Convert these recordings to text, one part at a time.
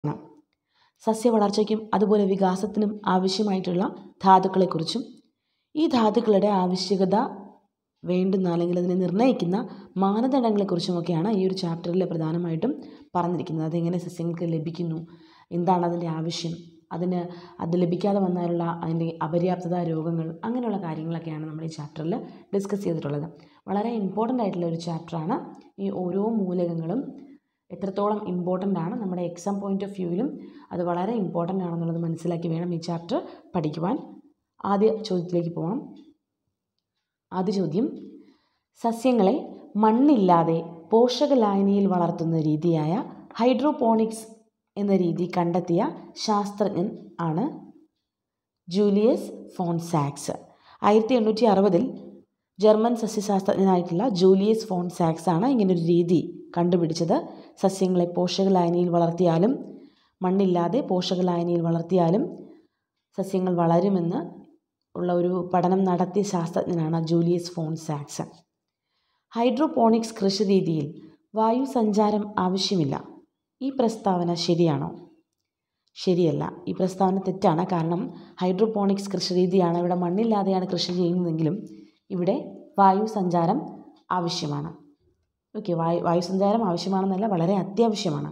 സസ്യവളർച്ചയ്ക്കും അതുപോലെ വികാസത്തിനും ആവശ്യമായിട്ടുള്ള ധാതുക്കളെക്കുറിച്ചും ഈ ധാതുക്കളുടെ ആവശ്യകത വേണ്ടുന്ന അല്ലെങ്കിൽ അതിനെ നിർണ്ണയിക്കുന്ന മാനദണ്ഡങ്ങളെക്കുറിച്ചുമൊക്കെയാണ് ഈ ഒരു ചാപ്റ്ററിൽ പ്രധാനമായിട്ടും പറഞ്ഞിരിക്കുന്നത് അതെങ്ങനെ സസ്യങ്ങൾക്ക് ലഭിക്കുന്നു എന്താണ് അതിൻ്റെ ആവശ്യം അതിന് അത് ലഭിക്കാതെ വന്നാലുള്ള അതിൻ്റെ അപര്യാപ്തത രോഗങ്ങൾ അങ്ങനെയുള്ള കാര്യങ്ങളൊക്കെയാണ് നമ്മൾ ഈ ചാപ്റ്ററിൽ ഡിസ്കസ് ചെയ്തിട്ടുള്ളത് വളരെ ഇമ്പോർട്ടൻ്റ് ആയിട്ടുള്ള ഒരു ചാപ്റ്ററാണ് ഈ ഓരോ മൂലകങ്ങളും എത്രത്തോളം ഇമ്പോർട്ടൻ്റ് ആണ് നമ്മുടെ എക്സാം പോയിൻ്റ് ഓഫ് വ്യൂവിലും അത് വളരെ ഇമ്പോർട്ടൻ്റ് ആണെന്നുള്ളത് മനസ്സിലാക്കി വേണം ഈ ചാപ്റ്റർ പഠിക്കുവാൻ ആദ്യ ചോദ്യത്തിലേക്ക് പോകാം ആദ്യ ചോദ്യം സസ്യങ്ങളെ മണ്ണില്ലാതെ പോഷകലായനിയിൽ വളർത്തുന്ന രീതിയായ ഹൈഡ്രോപോണിക്സ് എന്ന രീതി കണ്ടെത്തിയ ശാസ്ത്രജ്ഞൻ ആണ് ജൂലിയസ് ഫോൺസാക്സ് ആയിരത്തി എണ്ണൂറ്റി അറുപതിൽ ജർമ്മൻ സസ്യശാസ്ത്രജ്ഞനായിട്ടുള്ള ജൂലിയസ് ഫോൺസാക്സ് ആണ് ഇങ്ങനൊരു രീതി കണ്ടുപിടിച്ചത് സസ്യങ്ങളെ പോഷകലായനിയിൽ വളർത്തിയാലും മണ്ണില്ലാതെ പോഷകലായനിയിൽ വളർത്തിയാലും സസ്യങ്ങൾ വളരുമെന്ന് ഉള്ള ഒരു പഠനം നടത്തിയ ശാസ്ത്രജ്ഞനാണ് ജൂലിയസ് ഫോൺസാക്സ് ഹൈഡ്രോപോണിക്സ് കൃഷി രീതിയിൽ വായു സഞ്ചാരം ആവശ്യമില്ല ഈ പ്രസ്താവന ശരിയാണോ ശരിയല്ല ഈ പ്രസ്താവന തെറ്റാണ് കാരണം ഹൈഡ്രോപോണിക്സ് കൃഷി രീതിയാണ് ഇവിടെ മണ്ണില്ലാതെയാണ് കൃഷി ചെയ്യുന്നതെങ്കിലും ഇവിടെ വായു സഞ്ചാരം ആവശ്യമാണ് ഓക്കെ വായു വായു സഞ്ചാരം ആവശ്യമാണെന്നല്ല വളരെ അത്യാവശ്യമാണ്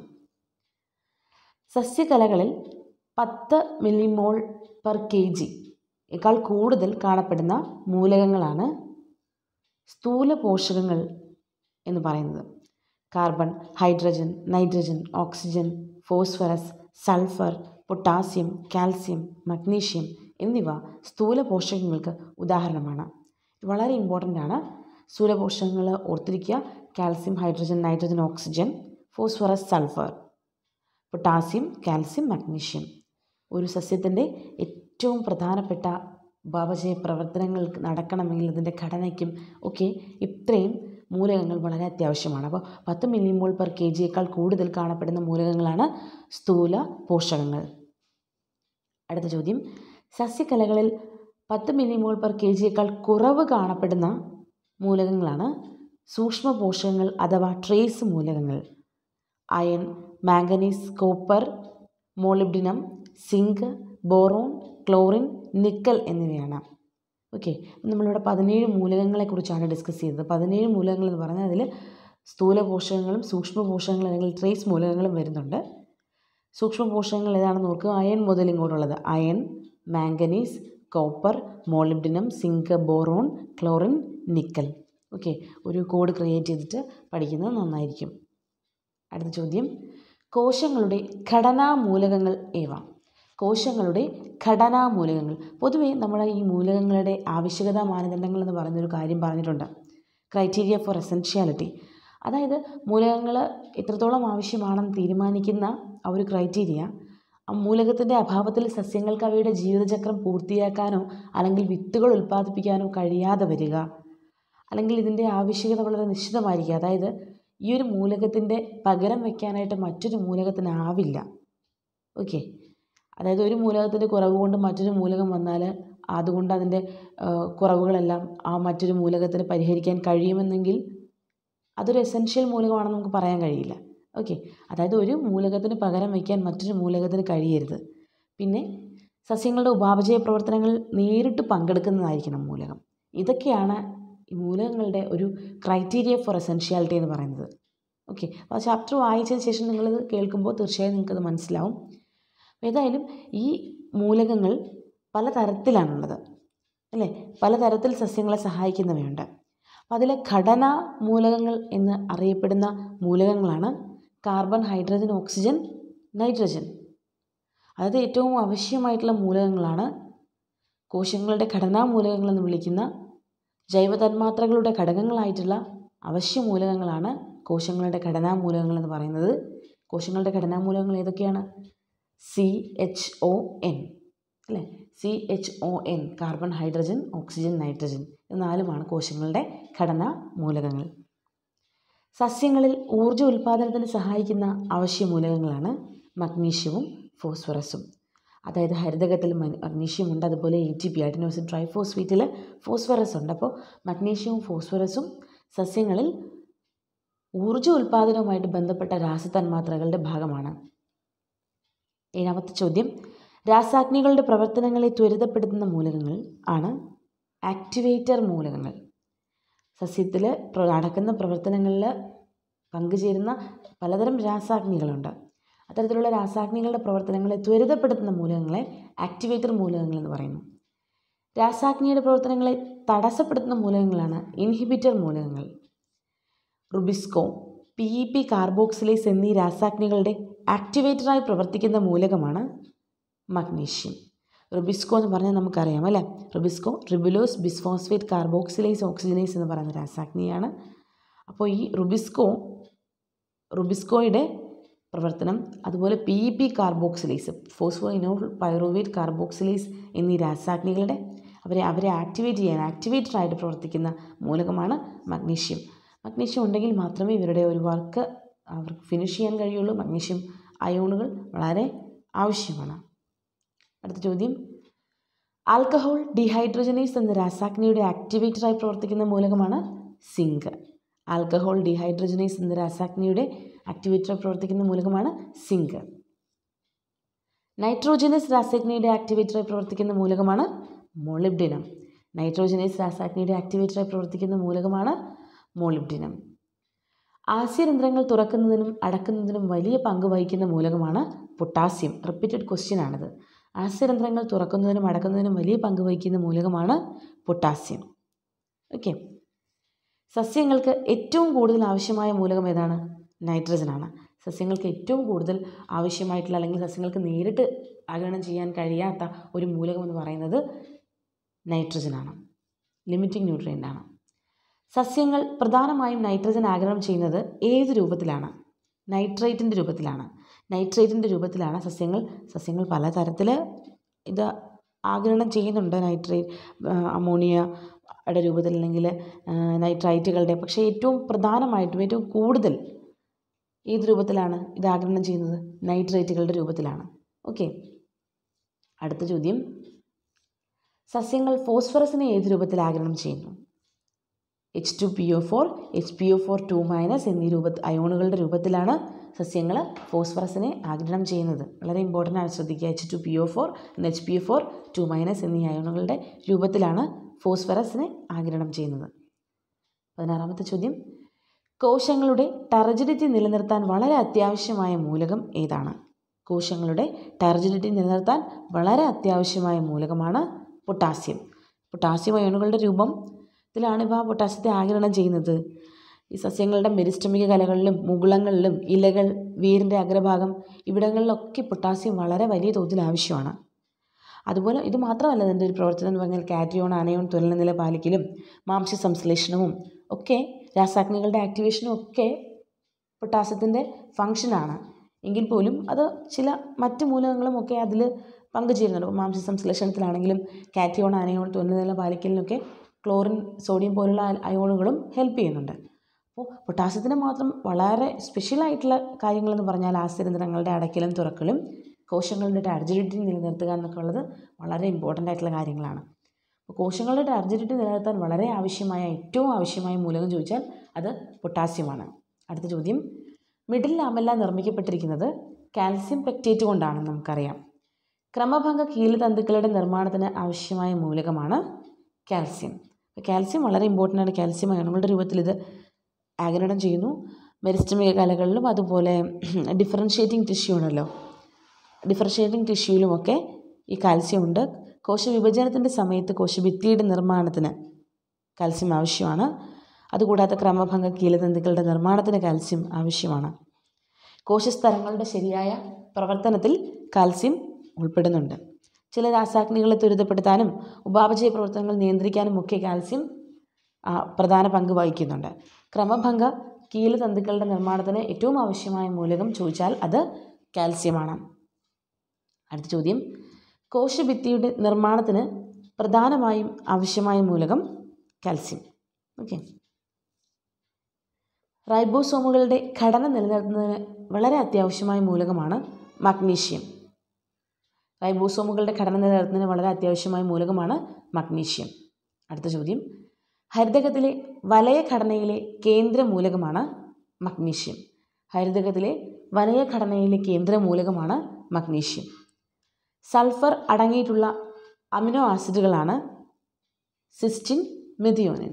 സസ്യകലകളിൽ പത്ത് മില്ലിമോൾ പെർ കെ ജി യേക്കാൾ കൂടുതൽ കാണപ്പെടുന്ന മൂലകങ്ങളാണ് സ്ഥൂല പോഷകങ്ങൾ എന്ന് പറയുന്നത് carbon hydrogen nitrogen oxygen phosphorus sulphur potassium calcium magnesium എന്നിവ സ്ഥൂല പോഷകങ്ങൾക്ക് ഉദാഹരണമാണ് വളരെ ഇമ്പോർട്ടൻ്റ് ആണ് സ്ഥൂല പോഷകങ്ങൾ ഓർത്തിരിക്കുക calcium hydrogen nitrogen oxygen phosphorus sulphur potassium calcium magnesium ഒരു സസ്യത്തിൻ്റെ ഏറ്റവും പ്രധാനപ്പെട്ട ഉപാപചയ പ്രവർത്തനങ്ങൾ നടക്കണമെങ്കിൽ അതിൻ്റെ ഘടനയ്ക്കും ഒക്കെ ഇത്രയും മൂലകങ്ങൾ വളരെ അത്യാവശ്യമാണ് അപ്പോൾ പത്ത് മില്ലിമോൾ പെർ കെ ജിയേക്കാൾ കൂടുതൽ കാണപ്പെടുന്ന മൂലകങ്ങളാണ് സ്ഥൂല പോഷകങ്ങൾ അടുത്ത ചോദ്യം സസ്യകലകളിൽ പത്ത് മില്ലിമോൾ പെർ കെ ജിയേക്കാൾ കുറവ് കാണപ്പെടുന്ന മൂലകങ്ങളാണ് സൂക്ഷ്മ പോഷകങ്ങൾ അഥവാ ട്രേസ് മൂലകങ്ങൾ iron manganese copper molybdenum zinc boron chlorine nickel എന്നിവയാണ് ഓക്കെ നമ്മളിവിടെ പതിനേഴ് മൂലകങ്ങളെക്കുറിച്ചാണ് ഡിസ്കസ് ചെയ്തത് പതിനേഴ് മൂലകങ്ങൾ എന്ന് പറഞ്ഞാൽ അതിൽ സ്ഥൂല പോഷകങ്ങളും സൂക്ഷ്മ പോഷകങ്ങളും അല്ലെങ്കിൽ ട്രേസ് മൂലകങ്ങളും വരുന്നുണ്ട് സൂക്ഷ്മ പോഷകങ്ങൾ ഏതാണെന്ന് നോക്കുക അയൺ മുതൽ ഇങ്ങോട്ടുള്ളത് iron manganese copper molybdenum zinc boron chlorine nickel okay ഒരു കോഡ് ക്രിയേറ്റ് ചെയ്തിട്ട് പഠിക്കുന്നത് നന്നായിരിക്കും അടുത്ത ചോദ്യം കോശങ്ങളുടെ ഘടനാ മൂലകങ്ങൾ ഏവ കോശങ്ങളുടെ ഘടനാ മൂലകങ്ങൾ പൊതുവേ നമ്മൾ ഈ മൂലകങ്ങളുടെ ആവശ്യകതാ മാനദണ്ഡങ്ങൾ എന്ന് പറയുന്നൊരു കാര്യം പറഞ്ഞിട്ടുണ്ട് ക്രൈറ്റീരിയ ഫോർ എസെൻഷ്യാലിറ്റി അതായത് മൂലകങ്ങൾ എത്രത്തോളം ആവശ്യമാണെന്ന് തീരുമാനിക്കുന്ന ആ ഒരു ക്രൈറ്റീരിയ ആ മൂലകത്തിൻ്റെ അഭാവത്തിൽ സസ്യങ്ങൾക്ക് അവയുടെ ജീവിതചക്രം പൂർത്തിയാക്കാനോ അല്ലെങ്കിൽ വിത്തുകൾ ഉൽപ്പാദിപ്പിക്കാനോ കഴിയാതെ വരിക അല്ലെങ്കിൽ ഇതിൻ്റെ ആവശ്യകത വളരെ നിശ്ചിതമായിരിക്കുക അതായത് ഈ ഒരു മൂലകത്തിൻ്റെ പകരം വയ്ക്കാനായിട്ട് മറ്റൊരു മൂലകത്തിനാവില്ല ഓക്കെ അതായത് ഒരു മൂലകത്തിൻ്റെ കുറവ് കൊണ്ട് മറ്റൊരു മൂലകം വന്നാൽ അതുകൊണ്ട് അതിൻ്റെ കുറവുകളെല്ലാം ആ മറ്റൊരു മൂലകത്തിന് പരിഹരിക്കാൻ കഴിയുമെന്നെങ്കിൽ അതൊരു എസെൻഷ്യൽ മൂലകമാണെന്ന് നമുക്ക് പറയാൻ കഴിയില്ല ഓക്കെ അതായത് ഒരു മൂലകത്തിന് പകരം വയ്ക്കാൻ മറ്റൊരു മൂലകത്തിന് കഴിയരുത് പിന്നെ സസ്യങ്ങളുടെ ഉപാപചയ പ്രവർത്തനങ്ങൾ നേരിട്ട് പങ്കെടുക്കുന്നതായിരിക്കണം മൂലകം ഇതൊക്കെയാണ് ഈ മൂലകങ്ങളുടെ ഒരു ക്രൈറ്റീരിയ ഫോർ എസെൻഷ്യാലിറ്റി എന്ന് പറയുന്നത് ഓക്കെ അപ്പോൾ ആ ചാപ്റ്റർ വായിച്ചതിന് ശേഷം നിങ്ങളിത് കേൾക്കുമ്പോൾ തീർച്ചയായും നിങ്ങൾക്കത് മനസ്സിലാവും ഏതായാലും ഈ മൂലകങ്ങൾ പല തരത്തിലാണുള്ളത് അല്ലേ പലതരത്തിൽ സസ്യങ്ങളെ സഹായിക്കുന്നവയുണ്ട് അപ്പോൾ അതിലെ ഘടന മൂലകങ്ങൾ എന്ന് അറിയപ്പെടുന്ന മൂലകങ്ങളാണ് കാർബൺ ഹൈഡ്രജൻ ഓക്സിജൻ നൈട്രജൻ അതായത് ഏറ്റവും ആവശ്യമായിട്ടുള്ള മൂലകങ്ങളാണ് കോശങ്ങളുടെ ഘടനാ മൂലകങ്ങൾ എന്ന് വിളിക്കുന്ന ജൈവതന്മാത്രകളുടെ ഘടകങ്ങളായിട്ടുള്ള അവശ്യ മൂലകങ്ങളാണ് കോശങ്ങളുടെ ഘടനാ മൂലകങ്ങൾ എന്ന് പറയുന്നത് കോശങ്ങളുടെ ഘടനാ മൂലകങ്ങൾ ഏതൊക്കെയാണ് സി എച്ച് ഒ എൻ അല്ലേ C H O N carbon hydrogen oxygen nitrogen ഇത് നാലുമാണ് കോശങ്ങളുടെ ഘടനാ മൂലകങ്ങൾ സസ്യങ്ങളിൽ ഊർജ്ജ ഉൽപ്പാദനത്തിന് സഹായിക്കുന്ന അവശ്യ മൂലകങ്ങളാണ് മഗ്നീഷ്യവും ഫോസ്ഫറസും അതായത് ഹരിതകത്തിൽ മഗ്നീഷ്യം ഉണ്ട് അതുപോലെ എ ടി പി അഡിനോസിൻ ട്രൈഫോസ്ഫീറ്റിൽ ഫോസ്ഫറസ് ഉണ്ട് അപ്പോൾ മഗ്നീഷ്യവും ഫോസ്ഫറസും സസ്യങ്ങളിൽ ഊർജ്ജ ഉൽപ്പാദനവുമായിട്ട് ബന്ധപ്പെട്ട രാസതന്മാത്രകളുടെ ഭാഗമാണ് ഏഴാമത്തെ ചോദ്യം രാസാഗ്നികളുടെ പ്രവർത്തനങ്ങളെ ത്വരിതപ്പെടുത്തുന്ന മൂലകങ്ങൾ ആണ് ആക്ടിവേറ്റർ മൂലകങ്ങൾ സസ്യത്തിൽ നടക്കുന്ന പ്രവർത്തനങ്ങളിൽ പങ്കുചേരുന്ന പലതരം രാസാഗ്നികളുണ്ട് അത്തരത്തിലുള്ള രാസാഗ്നികളുടെ പ്രവർത്തനങ്ങളെ ത്വരിതപ്പെടുത്തുന്ന മൂലകങ്ങളെ ആക്ടിവേറ്റർ മൂലകങ്ങൾ എന്ന് പറയുന്നു രാസാഗ്നിയുടെ പ്രവർത്തനങ്ങളെ തടസ്സപ്പെടുത്തുന്ന മൂലകങ്ങളാണ് ഇൻഹിബിറ്റർ മൂലകങ്ങൾ rubisco P E P carboxylase എന്നീ രാസാഗ്നികളുടെ ആക്ടിവേറ്ററായി പ്രവർത്തിക്കുന്ന മൂലകമാണ് മഗ്നീഷ്യം റുബിസ്കോ എന്ന് പറഞ്ഞാൽ നമുക്കറിയാം അല്ലേ rubisco ribulose bisphosphate carboxylase oxygenase എന്ന് പറയുന്ന രാസാഗ്നിയാണ് അപ്പോൾ ഈ റുബിസ്കോ റുബിസ്കോയുടെ പ്രവർത്തനം അതുപോലെ P E P carboxylase phosphoenolpyruvate carboxylase എന്നീ രാസാഗ്നികളുടെ അവരെ അവരെ ആക്ടിവേറ്റ് ചെയ്യാൻ ആക്ടിവേറ്ററായിട്ട് പ്രവർത്തിക്കുന്ന മൂലകമാണ് മഗ്നീഷ്യം മഗ്നീഷ്യം ഉണ്ടെങ്കിൽ മാത്രമേ ഇവരുടെ ഒരു വർക്ക് അവർക്ക് ഫിനിഷ് ചെയ്യാൻ കഴിയുള്ളൂ മഗ്നീഷ്യം അയോണുകൾ വളരെ ആവശ്യമാണ് അടുത്ത ചോദ്യം ആൽക്കഹോൾ ഡിഹൈഡ്രോജനേസ് എന്ന രാസാഗ്നിയുടെ ആക്ടിവേറ്ററായി പ്രവർത്തിക്കുന്ന മൂലകമാണ് സിങ്ക് ആൽക്കഹോൾ ഡിഹൈഡ്രോജനേസ് എന്ന രാസാഗ്നിയുടെ ആക്ടിവേറ്ററായി പ്രവർത്തിക്കുന്ന മൂലകമാണ് സിങ്ക് നൈട്രോജനസ് രാസാഗ്നിയുടെ ആക്ടിവേറ്ററായി പ്രവർത്തിക്കുന്ന മൂലകമാണ് മോളിബ്ഡിനം നൈട്രോജനസ് രാസാഗ്നിയുടെ ആക്ടിവേറ്ററായി പ്രവർത്തിക്കുന്ന മൂലകമാണ് മോളിബ്ഡിനം ആസ്യരന്ധ്രങ്ങൾ തുറക്കുന്നതിനും അടക്കുന്നതിനും വലിയ പങ്ക് വഹിക്കുന്ന മൂലകമാണ് പൊട്ടാസ്യം റിപ്പീറ്റഡ് ക്വസ്റ്റ്യൻ ആണിത് ആസ്യരന്ധ്രങ്ങൾ തുറക്കുന്നതിനും അടക്കുന്നതിനും വലിയ പങ്ക് വഹിക്കുന്ന മൂലകമാണ് പൊട്ടാസ്യം ഓക്കെ സസ്യങ്ങൾക്ക് ഏറ്റവും കൂടുതൽ ആവശ്യമായ മൂലകം ഏതാണ് നൈട്രജനാണ് സസ്യങ്ങൾക്ക് ഏറ്റവും കൂടുതൽ ആവശ്യമായിട്ടുള്ള അല്ലെങ്കിൽ സസ്യങ്ങൾക്ക് നേരിട്ട് ആഗിരണം ചെയ്യാൻ കഴിയാത്ത ഒരു മൂലകം എന്ന് പറയുന്നത് നൈട്രജനാണ് ലിമിറ്റിംഗ് ന്യൂട്രിയൻ്റ് ആണ് സസ്യങ്ങൾ പ്രധാനമായും നൈട്രജൻ ആഗിരണം ചെയ്യുന്നത് ഏത് രൂപത്തിലാണ് നൈട്രേറ്റിൻ്റെ രൂപത്തിലാണ് നൈട്രേറ്റിൻ്റെ രൂപത്തിലാണ് സസ്യങ്ങൾ സസ്യങ്ങൾ പലതരത്തിൽ ഇത് ആഗിരണം ചെയ്യുന്നുണ്ട് നൈട്രേറ്റ് അമോണിയയുടെ രൂപത്തിൽ അല്ലെങ്കിൽ നൈട്രൈറ്റുകളുടെ പക്ഷേ ഏറ്റവും പ്രധാനമായിട്ടും ഏറ്റവും കൂടുതൽ ഏത് രൂപത്തിലാണ് ഇത് ആഗിരണം ചെയ്യുന്നത് നൈട്രേറ്റുകളുടെ രൂപത്തിലാണ് ഓക്കെ അടുത്ത ചോദ്യം സസ്യങ്ങൾ ഫോസ്ഫറസിനെ ഏത് രൂപത്തിൽ ആഗിരണം ചെയ്യുന്നു H two P O four H P O four two minus എന്നീ രൂപ അയോണുകളുടെ രൂപത്തിലാണ് സസ്യങ്ങൾ ഫോസ്ഫറസിനെ ആഗിരണം ചെയ്യുന്നത് വളരെ ഇമ്പോർട്ടൻ്റ് ആണ് ശ്രദ്ധിക്കുക H two P O four H P O four two minus എന്നീ അയോണുകളുടെ രൂപത്തിലാണ് ഫോസ്ഫറസിനെ ആഗിരണം ചെയ്യുന്നത് പതിനാറാമത്തെ ചോദ്യം കോശങ്ങളുടെ ടർജിഡിറ്റി നിലനിർത്താൻ വളരെ അത്യാവശ്യമായ മൂലകം ഏതാണ് കോശങ്ങളുടെ ടർജിഡിറ്റി നിലനിർത്താൻ വളരെ അത്യാവശ്യമായ മൂലകമാണ് പൊട്ടാസ്യം പൊട്ടാസ്യം അയോണുകളുടെ രൂപം ത്തിലാണ് ഇവ പൊട്ടാസ്യത്തെ ആഗിരണം ചെയ്യുന്നത് ഈ സസ്യങ്ങളുടെ മെരിസ്റ്റമിക കലകളിലും മുകുളങ്ങളിലും ഇലകൾ വേരിൻ്റെ അഗ്രഭാഗം ഇവിടങ്ങളിലൊക്കെ പൊട്ടാസ്യം വളരെ വലിയ തോതിൽ ആവശ്യമാണ് അതുപോലെ ഇത് മാത്രമല്ല ഇതിൻ്റെ ഒരു പ്രവർത്തനം എന്ന് പറഞ്ഞാൽ കാറ്റിയോൺ അനയോൺ തുലന നില പാലിക്കലും മാംസ്യ സംശ്ലേഷണവും ഒക്കെ രാസാഗ്നികളുടെ ആക്ടിവേഷനും ഒക്കെ പൊട്ടാസ്യത്തിൻ്റെ ഫങ്ഷനാണ് എങ്കിൽ പോലും അത് ചില മറ്റ് മൂലകങ്ങളും ഒക്കെ അതിൽ പങ്കുചേരുന്നുണ്ട് മാംസ്യ സംശ്ലേഷണത്തിലാണെങ്കിലും കാറ്റിയോൺ അനയോൺ തുലന നില പാലിക്കലിനൊക്കെ ക്ലോറിൻ സോഡിയം പോലുള്ള അയോണുകളും ഹെൽപ്പ് ചെയ്യുന്നുണ്ട് അപ്പോൾ പൊട്ടാസ്യത്തിന് മാത്രം വളരെ സ്പെഷ്യലായിട്ടുള്ള കാര്യങ്ങളെന്ന് പറഞ്ഞാൽ ആസ്യരന്ധ്രങ്ങളുടെ അടയ്ക്കലും തുറക്കലും കോശങ്ങളുടെ ടർജിഡിറ്റി നിലനിർത്തുക എന്നൊക്കെ ഉള്ളത് വളരെ ഇമ്പോർട്ടൻ്റ് ആയിട്ടുള്ള കാര്യങ്ങളാണ് അപ്പോൾ കോശങ്ങളുടെ ടർജിഡിറ്റി നിലനിർത്താൻ വളരെ ആവശ്യമായ ഏറ്റവും ആവശ്യമായ മൂലകം ചോദിച്ചാൽ അത് പൊട്ടാസ്യമാണ് അടുത്ത ചോദ്യം മിഡിൽ ലാമെല്ല നിർമ്മിക്കപ്പെട്ടിരിക്കുന്നത് കാൽസ്യം പെക്റ്റേറ്റ് കൊണ്ടാണെന്ന് നമുക്കറിയാം ക്രമഭംഗ കീലതന്തുക്കളുടെ നിർമ്മാണത്തിന് ആവശ്യമായ മൂലകമാണ് കാൽസ്യം കാൽസ്യം വളരെ ഇമ്പോർട്ടൻ്റ് ആണ് കാൽസ്യം അയണുകളുടെ രൂപത്തിൽ ഇത് ആഗിരണം ചെയ്യുന്നു മെരിസ്റ്റമിക കലകളിലും അതുപോലെ ഡിഫറൻഷ്യേറ്റിംഗ് ടിഷ്യൂ ആണല്ലോ ഡിഫറൻഷ്യേറ്റിംഗ് ടിഷ്യൂവിലുമൊക്കെ ഈ കാൽസ്യം ഉണ്ട് കോശവിഭജനത്തിൻ്റെ സമയത്ത് കോശഭിത്തിയുടെ നിർമ്മാണത്തിന് കാൽസ്യം ആവശ്യമാണ് അതുകൂടാതെ ക്രമഭംഗ കീലതന്തുക്കളുടെ നിർമ്മാണത്തിന് കാൽസ്യം ആവശ്യമാണ് കോശസ്തരങ്ങളുടെ ശരിയായ പ്രവർത്തനത്തിൽ കാൽസ്യം ഉൾപ്പെടുന്നുണ്ട് ചില രാസാഗ്നികളെ ത്വരിതപ്പെടുത്താനും ഉപാപചയ പ്രവർത്തനങ്ങൾ നിയന്ത്രിക്കാനും ഒക്കെ കാൽസ്യം പ്രധാന പങ്ക് വഹിക്കുന്നുണ്ട് ക്രമഭംഗ കീലതന്തുക്കളുടെ നിർമ്മാണത്തിന് ഏറ്റവും ആവശ്യമായ മൂലകം ചോദിച്ചാൽ അത് കാൽസ്യമാണ് അടുത്ത ചോദ്യം കോശഭിത്തിയുടെ നിർമ്മാണത്തിന് പ്രധാനമായും ആവശ്യമായ മൂലകം കാൽസ്യം ഓക്കെ റൈബോസോമുകളുടെ ഘടന നിലനിർത്തുന്നതിന് വളരെ അത്യാവശ്യമായ മൂലകമാണ് മഗ്നീഷ്യം റൈബോസോമുകളുടെ ഘടന നിലനിർത്തുന്നതിന് വളരെ അത്യാവശ്യമായ മൂലകമാണ് മഗ്നീഷ്യം അടുത്ത ചോദ്യം ഹരിതകത്തിലെ വലയഘടനയിലെ കേന്ദ്ര മൂലകമാണ് മഗ്നീഷ്യം ഹരിതകത്തിലെ വലയഘടനയിലെ കേന്ദ്ര മൂലകമാണ് മഗ്നീഷ്യം സൾഫർ അടങ്ങിയിട്ടുള്ള അമിനോ ആസിഡുകളാണ് സിസ്റ്റിൻ മെതിയോനിൻ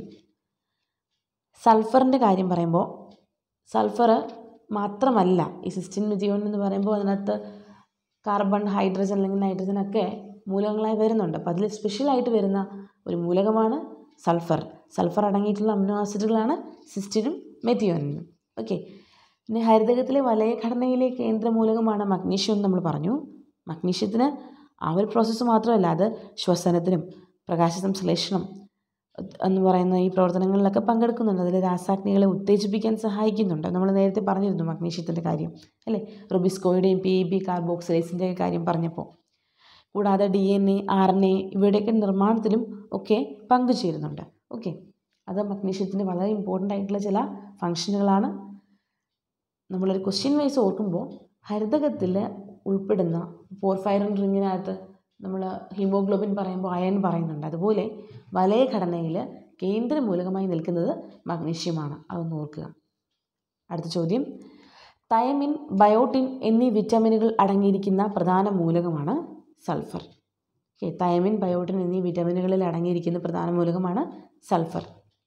സൾഫറിൻ്റെ കാര്യം പറയുമ്പോൾ സൾഫർ മാത്രമല്ല ഈ സിസ്റ്റിൻ മെതിയോനിൻ എന്ന് പറയുമ്പോൾ അതിനകത്ത് കാർബൺ ഹൈഡ്രജൻ അല്ലെങ്കിൽ നൈട്രജൻ ഒക്കെ മൂലകങ്ങളായി വരുന്നുണ്ട് അപ്പോൾ അതിൽ സ്പെഷ്യലായിട്ട് വരുന്ന ഒരു മൂലകമാണ് സൾഫർ സൾഫർ അടങ്ങിയിട്ടുള്ള അമിനോ ആസിഡുകളാണ് സിസ്റ്റിനും മെത്തിയോനിനും ഓക്കെ പിന്നെ ഹരിതകത്തിലെ വലയഘടനയിലെ കേന്ദ്ര മൂലകമാണ് മഗ്നീഷ്യം എന്ന് നമ്മൾ പറഞ്ഞു മഗ്നീഷ്യത്തിന് ആ ഒരു പ്രോസസ്സ് മാത്രമല്ല അത് ശ്വസനത്തിനും പ്രകാശ സംശ്ലേഷണം എന്ന് പറയുന്ന ഈ പ്രവർത്തനങ്ങളിലൊക്കെ പങ്കെടുക്കുന്നുണ്ട് അതിൽ രാസാഗ്നികളെ ഉത്തേജിപ്പിക്കാൻ സഹായിക്കുന്നുണ്ട് നമ്മൾ നേരത്തെ പറഞ്ഞിരുന്നു മഗ്നീഷ്യത്തിൻ്റെ കാര്യം അല്ലേ റുബിസ്കോയുടെയും പി ഇ ബി കാർബോക്സിലേസിൻ്റെ കാര്യം പറഞ്ഞപ്പോൾ കൂടാതെ D N A R N A ഇവയുടെയൊക്കെ നിർമ്മാണത്തിലും ഒക്കെ പങ്കുചേരുന്നുണ്ട് ഓക്കെ അത് മഗ്നീഷ്യത്തിൻ്റെ വളരെ ഇമ്പോർട്ടൻ്റ് ആയിട്ടുള്ള ചില ഫങ്ഷനുകളാണ് നമ്മളൊരു ക്വസ്റ്റ്യൻ വൈസ് ഓർക്കുമ്പോൾ ഹരിതകത്തിൽ ഉൾപ്പെടുന്ന പോർഫൈറൻ റിങ്ങിനകത്ത് നമ്മൾ ഹീമോഗ്ലോബിൻ പറയുമ്പോൾ അയൺ പറയുന്നുണ്ട് അതുപോലെ വലയഘടനയിൽ കേന്ദ്ര മൂലകമായി നിൽക്കുന്നത് മഗ്നീഷ്യമാണ് അതൊന്ന് ഓർക്കുക അടുത്ത ചോദ്യം തയമിൻ ബയോട്ടിൻ എന്നീ വിറ്റമിനുകൾ അടങ്ങിയിരിക്കുന്ന പ്രധാന മൂലകമാണ് സൾഫർ ഓക്കെ തയമിൻ ബയോട്ടിൻ എന്നീ വിറ്റമിനുകളിൽ അടങ്ങിയിരിക്കുന്ന പ്രധാന മൂലകമാണ് sulphur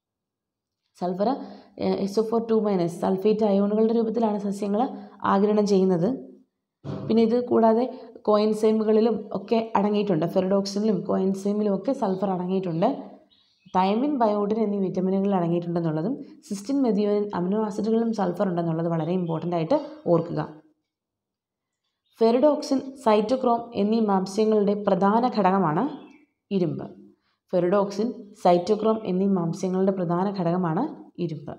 sulphur S O four two minus sulphate അയോണുകളുടെ രൂപത്തിലാണ് സസ്യങ്ങൾ ആഗിരണം ചെയ്യുന്നത് പിന്നെ ഇത് കൂടാതെ കോയിൻസൈമുകളിലും ഒക്കെ അടങ്ങിയിട്ടുണ്ട് ഫെറഡോക്സിനിലും കോയിൻസൈമിലും ഒക്കെ സൾഫർ അടങ്ങിയിട്ടുണ്ട് തൈമിൻ ബയോട്ടിൻ എന്നീ വിറ്റമിനുകളിൽ അടങ്ങിയിട്ടുണ്ടെന്നുള്ളതും സിസ്റ്റിൻ മെതിയോനിൻ അമിനോ ആസിഡുകളിലും സൾഫർ ഉണ്ടെന്നുള്ളത് വളരെ ഇമ്പോർട്ടൻ്റ് ആയിട്ട് ഓർക്കുക ഫെറിഡോക്സിൻ സൈറ്റോക്രോം എന്നീ മാംസ്യങ്ങളുടെ പ്രധാന ഘടകമാണ് ഇരുമ്പ് ഫെറിഡോക്സിൻ സൈറ്റോക്രോം എന്നീ മാംസ്യങ്ങളുടെ പ്രധാന ഘടകമാണ് ഇരുമ്പ്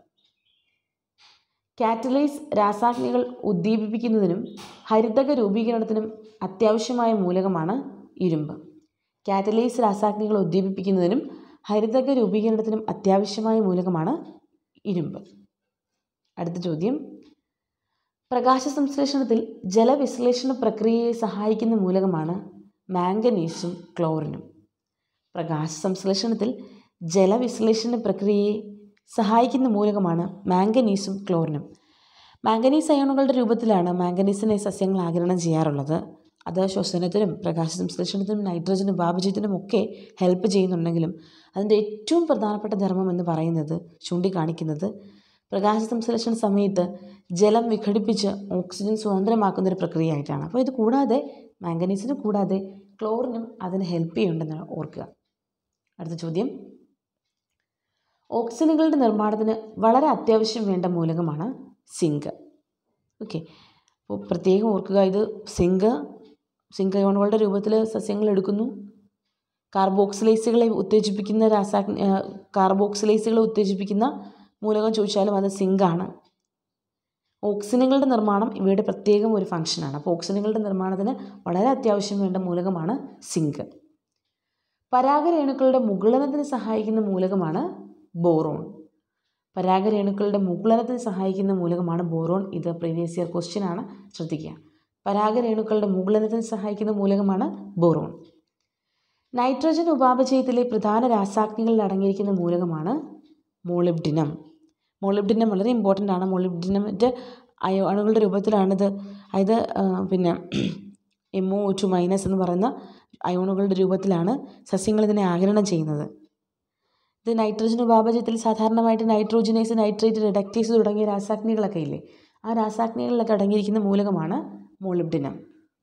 കാറ്റലൈസ് രാസാഗ്നികൾ ഉദ്ദീപിപ്പിക്കുന്നതിനും ഹരിതക രൂപീകരണത്തിനും അത്യാവശ്യമായ മൂലകമാണ് ഇരുമ്പ് കാറ്റലൈസ് രാസാഗ്നികൾ ഉദ്ദീപിപ്പിക്കുന്നതിനും ഹരിതക രൂപീകരണത്തിനും അത്യാവശ്യമായ മൂലകമാണ് ഇരുമ്പ് അടുത്ത ചോദ്യം പ്രകാശ സംശ്ലേഷണത്തിൽ ജലവിശ്ലേഷണ പ്രക്രിയയെ സഹായിക്കുന്ന മൂലകമാണ് മാംഗനീസും ക്ലോറിനും പ്രകാശ സംശ്ലേഷണത്തിൽ ജലവിശ്ലേഷണ പ്രക്രിയയെ സഹായിക്കുന്ന മൂലകമാണ് മാംഗനീസും ക്ലോറിനും മാംഗനീസ് അയോണുകളുടെ രൂപത്തിലാണ് മാംഗനീസിനെ സസ്യങ്ങൾ ആഗിരണം ചെയ്യാറുള്ളത് അത് ശ്വസനത്തിനും പ്രകാശ സംശ്ലേഷണത്തിനും നൈട്രജനും ഉപാപചയത്തിനും ഒക്കെ ഹെൽപ്പ് ചെയ്യുന്നുണ്ടെങ്കിലും അതിൻ്റെ ഏറ്റവും പ്രധാനപ്പെട്ട ധർമ്മം എന്ന് പറയുന്നത് ചൂണ്ടിക്കാണിക്കുന്നത് പ്രകാശ സംശ്ലേഷണ സമയത്ത് ജലം വിഘടിപ്പിച്ച് ഓക്സിജൻ സ്വതന്ത്രമാക്കുന്ന ഒരു പ്രക്രിയയായിട്ടാണ് അപ്പോൾ ഇത് കൂടാതെ മാംഗനീസിന് കൂടാതെ ക്ലോറിനും അതിന് ഹെൽപ്പ് ചെയ്യുന്നുണ്ടെന്ന് ഓർക്കുക അടുത്ത ചോദ്യം ഓക്സിജനുകളുടെ നിർമ്മാണത്തിന് വളരെ അത്യാവശ്യം വേണ്ട മൂലകമാണ് സിങ്ക് ഓക്കെ അപ്പോൾ പ്രത്യേകം ഓർക്കുക ഇത് സിങ്ക് സിങ്ക് അയോണുകളുടെ രൂപത്തിൽ സസ്യങ്ങൾ എടുക്കുന്നു കാർബോക്സിലൈസുകളെ ഉത്തേജിപ്പിക്കുന്ന രാസാഗ്നി കാർബോക്സിലൈസുകളെ ഉത്തേജിപ്പിക്കുന്ന മൂലകം ചോദിച്ചാലും അത് സിങ്കാണ് ഓക്സിജനുകളുടെ നിർമ്മാണം ഇവയുടെ പ്രത്യേകം ഒരു ഫംഗ്ഷനാണ് അപ്പോൾ ഓക്സിജനുകളുടെ നിർമ്മാണത്തിന് വളരെ അത്യാവശ്യം വേണ്ട മൂലകമാണ് സിങ്ക് പരാഗരേണുക്കളുടെ മുകുളനത്തിന് സഹായിക്കുന്ന മൂലകമാണ് ബോറോൺ പരാഗരേണുക്കളുടെ മുകുളനത്തിന് സഹായിക്കുന്ന മൂലകമാണ് ബോറോൺ ഇത് പ്രീവിയസ് ഇയർ ക്വസ്റ്റ്യൻ ആണ് ശ്രദ്ധിക്കുക പരാഗരേണുക്കളുടെ മുകുളനത്തിന് സഹായിക്കുന്ന മൂലകമാണ് ബോറോൺ നൈട്രജൻ ഉപാപചയത്തിലെ പ്രധാന രാസാഗ്നികളിൽ അടങ്ങിയിരിക്കുന്ന മൂലകമാണ് മോളിബ്ഡിനം മോളിബ്ഡിനം വളരെ ഇമ്പോർട്ടൻ്റ് ആണ് മോളിബ്ഡിനമിൻ്റെ അയോ അണുകളുടെ രൂപത്തിലാണിത് അതായത് പിന്നെ എം ഒ ടു മൈനസ് എന്ന് പറയുന്ന അയോണുകളുടെ രൂപത്തിലാണ് സസ്യങ്ങൾ ഇതിനെ ആഗിരണം ചെയ്യുന്നത് ഇത് നൈട്രജൻ ഉപാപചയത്തിൽ സാധാരണമായിട്ട് നൈട്രോജനേസ് നൈട്രേറ്റ് റിഡക്റ്റേസ് തുടങ്ങിയ രാസാഗ്നികളൊക്കെ ഇല്ലേ ആ രാസാഗ്നികളിലൊക്കെ അടങ്ങിയിരിക്കുന്ന മൂലകമാണ് മോളിബ്ഡിനം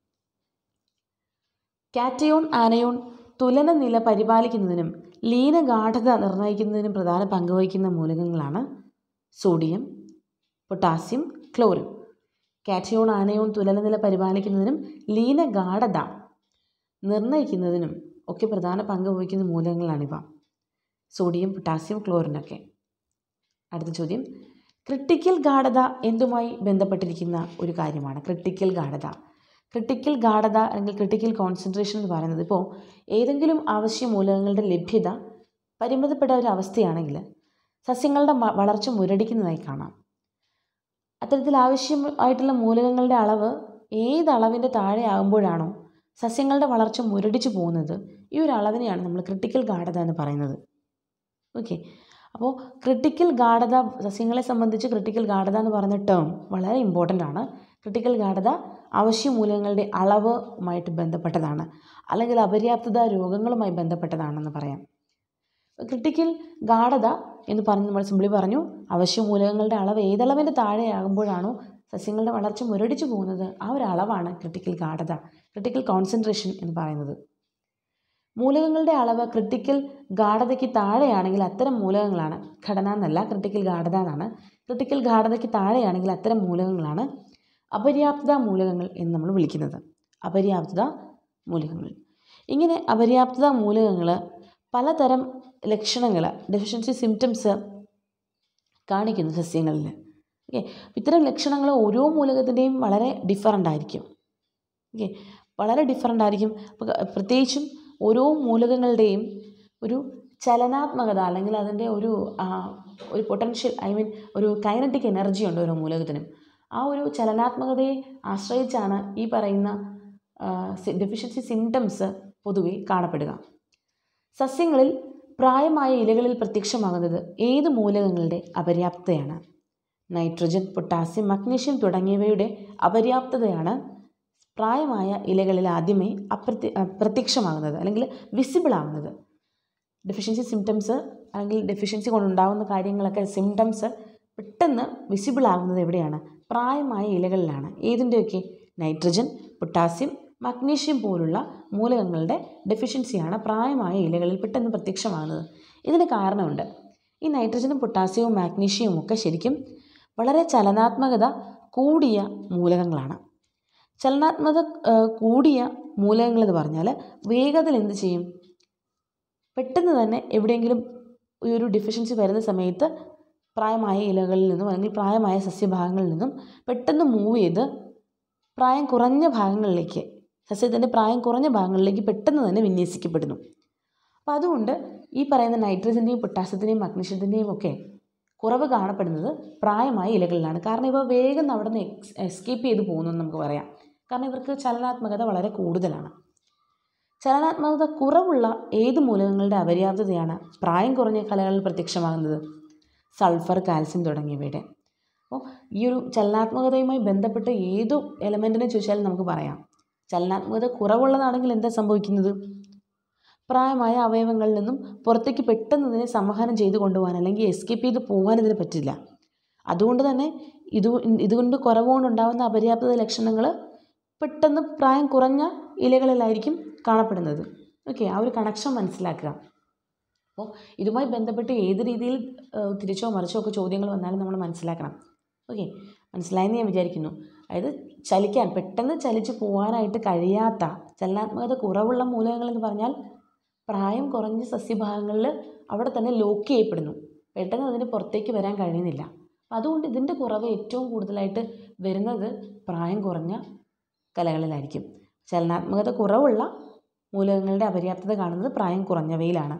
കാറ്റയോൺ ആനയോൺ തുലന നില പരിപാലിക്കുന്നതിനും ലീന ഗാഠത നിർണ്ണയിക്കുന്നതിനും പ്രധാന പങ്കുവഹിക്കുന്ന മൂലകങ്ങളാണ് sodium potassium chlorine cation anion തുലന നില പരിപാലിക്കുന്നതിനും ലീന ഗാഠത നിർണ്ണയിക്കുന്നതിനും ഒക്കെ പ്രധാന പങ്ക് വഹിക്കുന്ന മൂലകങ്ങളാണിവ സോഡിയം പൊട്ടാസ്യം ക്ലോറിനൊക്കെ അടുത്ത ചോദ്യം ക്രിട്ടിക്കൽ ഗാഠത എന്തുമായി ബന്ധപ്പെട്ടിരിക്കുന്ന ഒരു കാര്യമാണ് ക്രിട്ടിക്കൽ ഗാഠത ക്രിട്ടിക്കൽ ഗാഠത അല്ലെങ്കിൽ ക്രിട്ടിക്കൽ കോൺസെൻട്രേഷൻ എന്ന് പറയുന്നത് ഇപ്പോൾ ഏതെങ്കിലും ആവശ്യ മൂലകങ്ങളുടെ ലഭ്യത പരിമിതപ്പെട്ട ഒരു അവസ്ഥയാണെങ്കിൽ സസ്യങ്ങളുടെ വളർച്ച മുരടിക്കുന്നതായി കാണാം അത്തരത്തിൽ ആവശ്യമായിട്ടുള്ള മൂലകങ്ങളുടെ അളവ് ഏത് അളവിൻ്റെ താഴെ ആകുമ്പോഴാണോ സസ്യങ്ങളുടെ വളർച്ച മുരടിച്ചു പോകുന്നത് ഈ ഒരു അളവിനെയാണ് നമ്മൾ ക്രിട്ടിക്കൽ ഗാഠത എന്ന് പറയുന്നത് ഓക്കെ അപ്പോൾ ക്രിട്ടിക്കൽ ഗാഠത സസ്യങ്ങളെ സംബന്ധിച്ച് ക്രിട്ടിക്കൽ ഗാഠത എന്ന് പറയുന്ന ടേം വളരെ ഇമ്പോർട്ടൻ്റ് ആണ് ക്രിട്ടിക്കൽ ഗാഠത അവശ്യ മൂലകങ്ങളുടെ അളവുമായിട്ട് ബന്ധപ്പെട്ടതാണ് അല്ലെങ്കിൽ അപര്യാപ്തത രോഗങ്ങളുമായി ബന്ധപ്പെട്ടതാണെന്ന് പറയാം ക്രിട്ടിക്കൽ ഗാഠത എന്ന് പറഞ്ഞ് നമ്മൾ സിമ്പിളി പറഞ്ഞു അവശ്യ മൂലകങ്ങളുടെ അളവ് ഏതളവിന് താഴെയാകുമ്പോഴാണോ സസ്യങ്ങളുടെ വളർച്ച മുരടിച്ചു പോകുന്നത് ആ ഒരു അളവാണ് ക്രിട്ടിക്കൽ ഗാഠത ക്രിട്ടിക്കൽ കോൺസെൻട്രേഷൻ എന്ന് പറയുന്നത് മൂലകങ്ങളുടെ അളവ് ക്രിട്ടിക്കൽ ഗാഠതയ്ക്ക് താഴെയാണെങ്കിൽ അത്തരം മൂലകങ്ങളാണ് ഘടന എന്നല്ല ക്രിട്ടിക്കൽ ഗാഠത എന്നാണ് ക്രിട്ടിക്കൽ ഗാഠതയ്ക്ക് താഴെയാണെങ്കിൽ അത്തരം മൂലകങ്ങളാണ് അപര്യാപ്തത മൂലകങ്ങൾ എന്ന് നമ്മൾ വിളിക്കുന്നത് അപര്യാപ്തത മൂലകങ്ങൾ ഇങ്ങനെ അപര്യാപ്തത മൂലകങ്ങൾ പലതരം ലക്ഷണങ്ങൾ ഡെഫിഷ്യൻസി സിംറ്റംസ് കാണിക്കുന്നു സസ്യങ്ങളിൽ ഓക്കെ ഇത്തരം ലക്ഷണങ്ങൾ ഓരോ മൂലകത്തിൻ്റെയും വളരെ ഡിഫറൻ്റ് ആയിരിക്കും ഓക്കെ വളരെ ഡിഫറൻ്റ് ആയിരിക്കും പ്രത്യേകിച്ചും ഓരോ മൂലകങ്ങളുടെയും ഒരു ചലനാത്മകത അല്ലെങ്കിൽ അതിൻ്റെ ഒരു ഒരു പൊട്ടൻഷ്യൽ ഐ മീൻ ഒരു കൈനറ്റിക് എനർജി ഉണ്ട് ഓരോ മൂലകത്തിനും ആ ഒരു ചലനാത്മകതയെ ആശ്രയിച്ചാണ് ഈ പറയുന്ന ഡെഫിഷ്യൻസി സിംറ്റംസ് പൊതുവെ കാണപ്പെടുക സസ്യങ്ങളിൽ പ്രായമായ ഇലകളിൽ പ്രത്യക്ഷമാകുന്നത് ഏത് മൂലകങ്ങളുടെ അപര്യാപ്തതയാണ് നൈട്രജൻ പൊട്ടാസ്യം മഗ്നീഷ്യം തുടങ്ങിയവയുടെ അപര്യാപ്തതയാണ് പ്രായമായ ഇലകളിൽ ആദ്യമേ അപ്രത്യ പ്രത്യക്ഷമാകുന്നത് അല്ലെങ്കിൽ വിസിബിൾ ആവുന്നത് ഡെഫിഷ്യൻസി സിംറ്റംസ് അല്ലെങ്കിൽ ഡെഫിഷ്യൻസി കൊണ്ടുണ്ടാകുന്ന കാര്യങ്ങളൊക്കെ സിംറ്റംസ് പെട്ടെന്ന് വിസിബിൾ ആകുന്നത് എവിടെയാണ് പ്രായമായ ഇലകളിലാണ് ഏതിൻ്റെയൊക്കെ നൈട്രജൻ പൊട്ടാസ്യം മഗ്നീഷ്യം പോലുള്ള മൂലകങ്ങളുടെ ഡെഫിഷ്യൻസിയാണ് പ്രായമായ ഇലകളിൽ പെട്ടെന്ന് പ്രത്യക്ഷമാകുന്നത് ഇതിന് കാരണമുണ്ട് ഈ നൈട്രജനും പൊട്ടാസ്യവും മാഗ്നീഷ്യവും ഒക്കെ ശരിക്കും വളരെ ചലനാത്മകത കൂടിയ മൂലകങ്ങളാണ് ചലനാത്മകത കൂടിയ മൂലകങ്ങൾ എന്ന് പറഞ്ഞാൽ വേഗത്തിൽ എന്ത് ചെയ്യും പെട്ടെന്ന് തന്നെ എവിടെയെങ്കിലും ഈ ഒരു ഡെഫിഷ്യൻസി വരുന്ന സമയത്ത് പ്രായമായ ഇലകളിൽ നിന്നും അല്ലെങ്കിൽ പ്രായമായ സസ്യഭാഗങ്ങളിൽ നിന്നും പെട്ടെന്ന് മൂവ് ചെയ്ത് പ്രായം കുറഞ്ഞ ഭാഗങ്ങളിലേക്ക് സസ്യത്തിൻ്റെ പ്രായം കുറഞ്ഞ ഭാഗങ്ങളിലേക്ക് പെട്ടെന്ന് തന്നെ വിന്യസിക്കപ്പെടുന്നു അപ്പോൾ അതുകൊണ്ട് ഈ പറയുന്ന നൈട്രജൻ്റെയും പൊട്ടാസ്യത്തിൻ്റെയും മഗ്നീഷ്യത്തിൻ്റെയും ഒക്കെ കുറവ് കാണപ്പെടുന്നത് പ്രായമായ ഇലകളിലാണ് കാരണം ഇവ വേഗം അവിടെ നിന്ന് എക്സ് എസ്കേപ്പ് ചെയ്ത് പോകുന്നു എന്ന് നമുക്ക് പറയാം കാരണം ഇവർക്ക് ചലനാത്മകത വളരെ കൂടുതലാണ് ചലനാത്മകത കുറവുള്ള ഏത് മൂലകങ്ങളുടെ അപര്യാപ്തതയാണ് പ്രായം കുറഞ്ഞ കലകളിൽ പ്രത്യക്ഷമാകുന്നത് സൾഫർ കാൽസ്യം തുടങ്ങിയവയുടെ അപ്പോൾ ഈ ഒരു ചലനാത്മകതയുമായി ബന്ധപ്പെട്ട് ഏതു എലമെൻറ്റിനെ ചോദിച്ചാലും നമുക്ക് പറയാം ചലനാത്മകത കുറവുള്ളതാണെങ്കിൽ എന്താ സംഭവിക്കുന്നത് പ്രായമായ അവയവങ്ങളിൽ നിന്നും പുറത്തേക്ക് പെട്ടെന്ന് ഇതിനെ സംവഹനം ചെയ്ത് കൊണ്ടുപോകാൻ അല്ലെങ്കിൽ എസ്കേപ്പ് ചെയ്ത് പോകാൻ ഇതിന് പറ്റില്ല അതുകൊണ്ട് തന്നെ ഇത് ഇതുകൊണ്ട് കുറവുകൊണ്ടുണ്ടാകുന്ന അപര്യാപ്തത ലക്ഷണങ്ങൾ പെട്ടെന്ന് പ്രായം കുറഞ്ഞ ഇലകളിലായിരിക്കും കാണപ്പെടുന്നത് ഓക്കെ ആ ഒരു കണക്ഷൻ മനസ്സിലാക്കുക അപ്പോൾ ഇതുമായി ബന്ധപ്പെട്ട് ഏത് രീതിയിൽ തിരിച്ചോ മറിച്ചോ ഒക്കെ ചോദ്യങ്ങൾ വന്നാലും നമ്മൾ മനസ്സിലാക്കണം ഓക്കെ മനസ്സിലായെന്ന് ഞാൻ വിചാരിക്കുന്നു അതായത് ചലിക്കാൻ പെട്ടെന്ന് ചലിച്ച് പോകാനായിട്ട് കഴിയാത്ത ചലനാത്മകത കുറവുള്ള മൂലകങ്ങൾ എന്ന് പറഞ്ഞാൽ പ്രായം കുറഞ്ഞ സസ്യഭാഗങ്ങളിൽ അവിടെ തന്നെ ലോക്ക് ചെയ്യപ്പെടുന്നു പെട്ടെന്ന് അതിന് പുറത്തേക്ക് വരാൻ കഴിയുന്നില്ല അതുകൊണ്ട് ഇതിൻ്റെ കുറവ് ഏറ്റവും കൂടുതലായിട്ട് വരുന്നത് പ്രായം കുറഞ്ഞ കലകളിലായിരിക്കും ചലനാത്മകത കുറവുള്ള മൂലകങ്ങളുടെ അപര്യാപ്തത കാണുന്നത് പ്രായം കുറഞ്ഞവയിലാണ്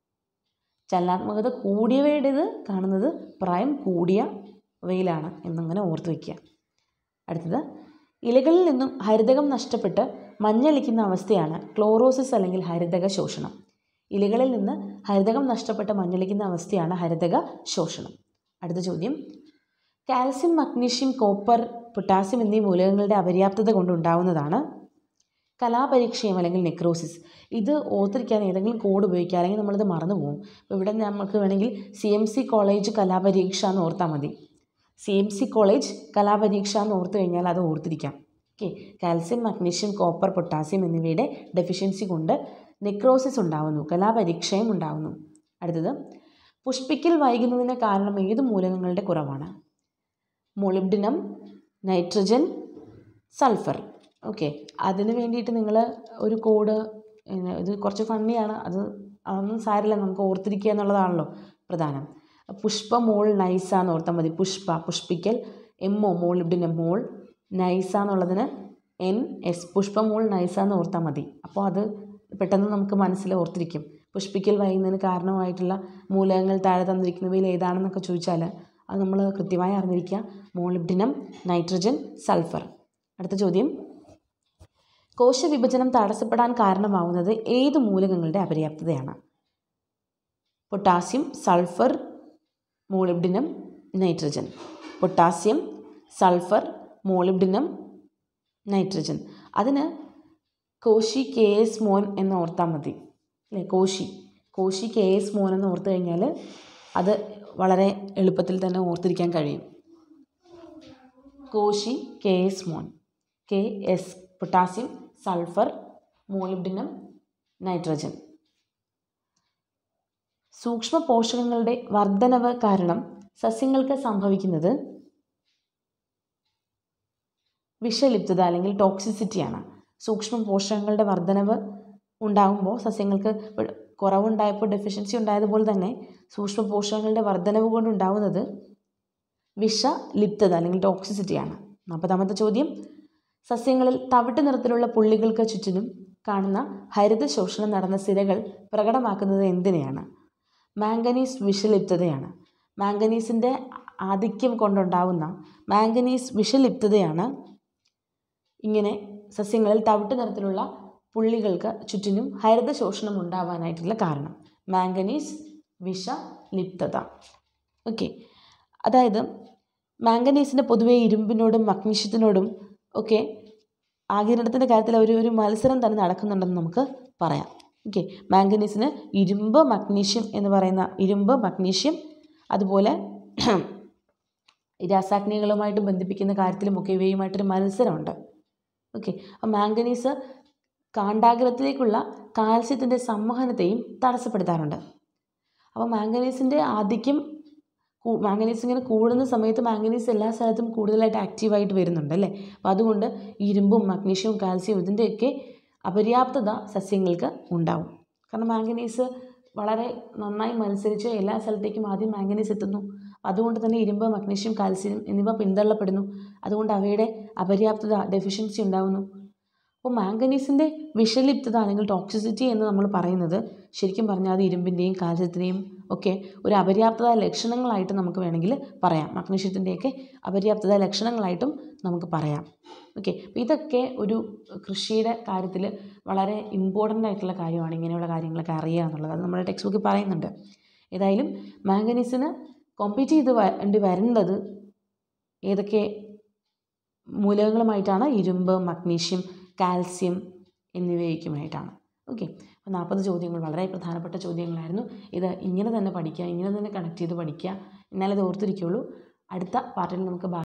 ചലനാത്മകത കൂടിയവയുടേത് കാണുന്നത് പ്രായം കൂടിയവയിലാണ് എന്നങ്ങനെ ഓർത്ത് വയ്ക്കുക അടുത്തത് ഇലകളിൽ നിന്നും ഹരിതകം നഷ്ടപ്പെട്ട് മഞ്ഞളിക്കുന്ന അവസ്ഥയാണ് ക്ലോറോസിസ് അല്ലെങ്കിൽ ഹരിതക ശോഷണം ഇലകളിൽ നിന്ന് ഹരിതകം നഷ്ടപ്പെട്ട് മഞ്ഞളിക്കുന്ന അവസ്ഥയാണ് ഹരിതക ശോഷണം അടുത്ത ചോദ്യം കാൽസ്യം മഗ്നീഷ്യം കോപ്പർ പൊട്ടാസ്യം എന്നീ മൂലകങ്ങളുടെ അപര്യാപ്തത കൊണ്ടുണ്ടാവുന്നതാണ് കലാപരീക്ഷയം അല്ലെങ്കിൽ നെക്രോസിസ് ഇത് ഓർത്തിരിക്കാൻ ഏതെങ്കിലും കോഡ് ഉപയോഗിക്കുക അല്ലെങ്കിൽ നമ്മളിത് മറന്നു പോകും അപ്പോൾ ഇവിടെ നമുക്ക് വേണമെങ്കിൽ സി എം സി കോളേജ് കലാപരീക്ഷ എന്ന് ഓർത്താൽ മതി സി എം സി കോളേജ് കലാപരീക്ഷ എന്ന് ഓർത്ത് കഴിഞ്ഞാൽ അത് ഓർത്തിരിക്കാം okay calcium magnesium copper potassium എന്നിവയുടെ ഡെഫിഷ്യൻസി കൊണ്ട് നെക്രോസിസ് ഉണ്ടാവുന്നു കലാപരീക്ഷയും ഉണ്ടാവുന്നു അടുത്തത് പുഷ്പിക്കൽ വൈകുന്നതിന് കാരണം ഏത് മൂലകങ്ങളുടെ കുറവാണ് മൊളിബ്ഡിനം നൈട്രജൻ സൾഫർ ഓക്കെ അതിന് വേണ്ടിയിട്ട് നിങ്ങൾ ഒരു കോഡ് ഇത് കുറച്ച് ഫണ്ണിയാണ് അത് അതൊന്നും സാരില്ല നമുക്ക് ഓർത്തിരിക്കുക എന്നുള്ളതാണല്ലോ പ്രധാനം പുഷ്പ മോൾ നൈസ എന്ന് ഓർത്താൽ മതി പുഷ്പ പുഷ്പിക്കൽ എം ഒ മോളിബ്ഡിനം മോൾ നൈസ എന്നുള്ളതിന് എൻ എസ് പുഷ്പമോൾ നൈസ എന്ന് ഓർത്താൽ മതി അപ്പോൾ അത് പെട്ടെന്ന് നമുക്ക് മനസ്സിൽ ഓർത്തിരിക്കും പുഷ്പിക്കൽ വൈകുന്നതിന് കാരണമായിട്ടുള്ള മൂലകങ്ങൾ താഴെ തന്നിരിക്കുന്നവയിൽ ഏതാണെന്നൊക്കെ ചോദിച്ചാൽ അത് നമ്മൾ കൃത്യമായി അറിഞ്ഞിരിക്കുക മോളിബ്ഡിനം നൈട്രജൻ സൾഫർ അടുത്ത ചോദ്യം കോശവിഭജനം തടസ്സപ്പെടാൻ കാരണമാവുന്നത് ഏത് മൂലകങ്ങളുടെ അപര്യാപ്തതയാണ് potassium sulphur molybdenum nitrogen potassium sulphur molybdenum nitrogen അതിന് കോശി കെ എസ് മോൻ എന്ന് ഓർത്താൽ മതി അല്ലേ കോശി കോശി കെ എസ് മോൻ എന്ന് ഓർത്ത് കഴിഞ്ഞാൽ അത് വളരെ എളുപ്പത്തിൽ തന്നെ ഓർത്തിരിക്കാൻ കഴിയും കോശി കെ എസ് മോൻ K S potassium sulphur molybdenum nitrogen സൂക്ഷ്മ പോഷകങ്ങളുടെ വർധനവ് കാരണം സസ്യങ്ങൾക്ക് സംഭവിക്കുന്നത് വിഷലിപ്തത അല്ലെങ്കിൽ ടോക്സിസിറ്റിയാണ് സൂക്ഷ്മ പോഷകങ്ങളുടെ വർധനവ് ഉണ്ടാകുമ്പോൾ സസ്യങ്ങൾക്ക് കുറവുണ്ടായപ്പോൾ ഡെഫിഷ്യൻസി ഉണ്ടായതുപോലെ തന്നെ സൂക്ഷ്മ പോഷകങ്ങളുടെ വർധനവ് കൊണ്ടുണ്ടാകുന്നത് വിഷലിപ്തത അല്ലെങ്കിൽ ടോക്സിസിറ്റിയാണ് നാൽപ്പതാമത്തെ ചോദ്യം സസ്യങ്ങളിൽ തവിട്ട് നിറത്തിലുള്ള പുള്ളികൾക്ക് ചുറ്റിനും കാണുന്ന ഹരിത ശോഷണം നടന്ന സിരകൾ പ്രകടമാക്കുന്നത് എന്തിനെയാണ് മാംഗനീസ് വിഷലിപ്തതയാണ് മാംഗനീസിൻ്റെ ആധിക്യം കൊണ്ടുണ്ടാവുന്ന മാംഗനീസ് വിഷലിപ്തതയാണ് ഇങ്ങനെ സസ്യങ്ങളിൽ തവിട്ട് നിറത്തിലുള്ള പുള്ളികൾക്ക് ചുറ്റിനും ഹരിത ശോഷണം ഉണ്ടാവാനായിട്ടുള്ള കാരണം മാംഗനീസ് വിഷലിപ്തത ഓക്കെ അതായത് മാംഗനീസിന് പൊതുവേ ഇരുമ്പിനോടും മഗ്നീഷ്യത്തിനോടും ഒക്കെ ആകിരണത്തിൻ്റെ കാര്യത്തിൽ ഒരു ഒരു മത്സരം തന്നെ നടക്കുന്നുണ്ടെന്ന് നമുക്ക് പറയാം ഓക്കെ മാംഗനീസിന് ഇരുമ്പ് മഗ്നീഷ്യം എന്ന് പറയുന്ന ഇരുമ്പ് മഗ്നീഷ്യം അതുപോലെ രാസാഗ്നികളുമായിട്ട് ബന്ധിപ്പിക്കുന്ന കാര്യത്തിലുമൊക്കെ ഇവയുമായിട്ടൊരു മത്സരമുണ്ട് ഓക്കെ അപ്പം മാംഗനീസ് കാണ്ടാഗ്രത്തിലേക്കുള്ള കാൽസ്യത്തിൻ്റെ സംവഹനത്തെയും തടസ്സപ്പെടുത്താറുണ്ട് അപ്പോൾ മാംഗനീസിൻ്റെ ആധിക്യം മാംഗനീസ് ഇങ്ങനെ കൂടുന്ന സമയത്ത് മാംഗനീസ് എല്ലാ സ്ഥലത്തും കൂടുതലായിട്ട് ആക്റ്റീവായിട്ട് വരുന്നുണ്ട് അല്ലേ അപ്പോൾ അതുകൊണ്ട് ഇരുമ്പും മഗ്നീഷ്യവും കാൽസ്യവും ഇതിൻ്റെയൊക്കെ അപര്യാപ്തത സസ്യങ്ങൾക്ക് ഉണ്ടാവും കാരണം മാംഗനീസ് വളരെ നന്നായി മത്സരിച്ച് എല്ലാ സ്ഥലത്തേക്കും ആദ്യം മാംഗനീസ് എത്തുന്നു അതുകൊണ്ട് തന്നെ ഇരുമ്പ് മഗ്നീഷ്യം കാൽസ്യം എന്നിവ പിന്തള്ളപ്പെടുന്നു അതുകൊണ്ട് അവയുടെ അപര്യാപ്തത ഡെഫിഷ്യൻസി ഉണ്ടാകുന്നു അപ്പോൾ മാംഗനീസിൻ്റെ വിഷലിപ്തത അല്ലെങ്കിൽ ടോക്സിസിറ്റി എന്ന് നമ്മൾ പറയുന്നത് ശരിക്കും പറഞ്ഞാൽ അത് ഇരുമ്പിൻ്റെയും കാൽസ്യത്തിൻ്റെയും ഒക്കെ ഒരു അപര്യാപ്തത ലക്ഷണങ്ങളായിട്ട് നമുക്ക് വേണമെങ്കിൽ പറയാം മഗ്നീഷ്യത്തിൻ്റെയൊക്കെ അപര്യാപ്തത ലക്ഷണങ്ങളായിട്ടും നമുക്ക് പറയാം ഓക്കെ അപ്പോൾ ഇതൊക്കെ ഒരു കൃഷിയുടെ കാര്യത്തിൽ വളരെ ഇമ്പോർട്ടൻ്റ് ആയിട്ടുള്ള കാര്യമാണ് ഇങ്ങനെയുള്ള കാര്യങ്ങളൊക്കെ അറിയുക എന്നുള്ളത് അത് നമ്മുടെ ടെക്സ്റ്റ് ബുക്കിൽ പറയുന്നുണ്ട് ഏതായാലും മാംഗനീസിന് കോമ്പീറ്റ് ചെയ്ത് വേണ്ടി വരുന്നത് ഏതൊക്കെ മൂലകങ്ങളുമായിട്ടാണ് ഇരുമ്പ് മഗ്നീഷ്യം കാൽസ്യം എന്നിവയ്ക്കുമായിട്ടാണ് ഓക്കെ അപ്പോൾ നാൽപ്പത് ചോദ്യങ്ങൾ വളരെ പ്രധാനപ്പെട്ട ചോദ്യങ്ങളായിരുന്നു ഇത് ഇങ്ങനെ തന്നെ പഠിക്കുക ഇങ്ങനെ തന്നെ കണക്ട് ചെയ്ത് പഠിക്കുക എന്നാലേ ഇത് ഓർത്തിരിക്കുകയുള്ളൂ അടുത്ത പാർട്ടിൽ നമുക്ക്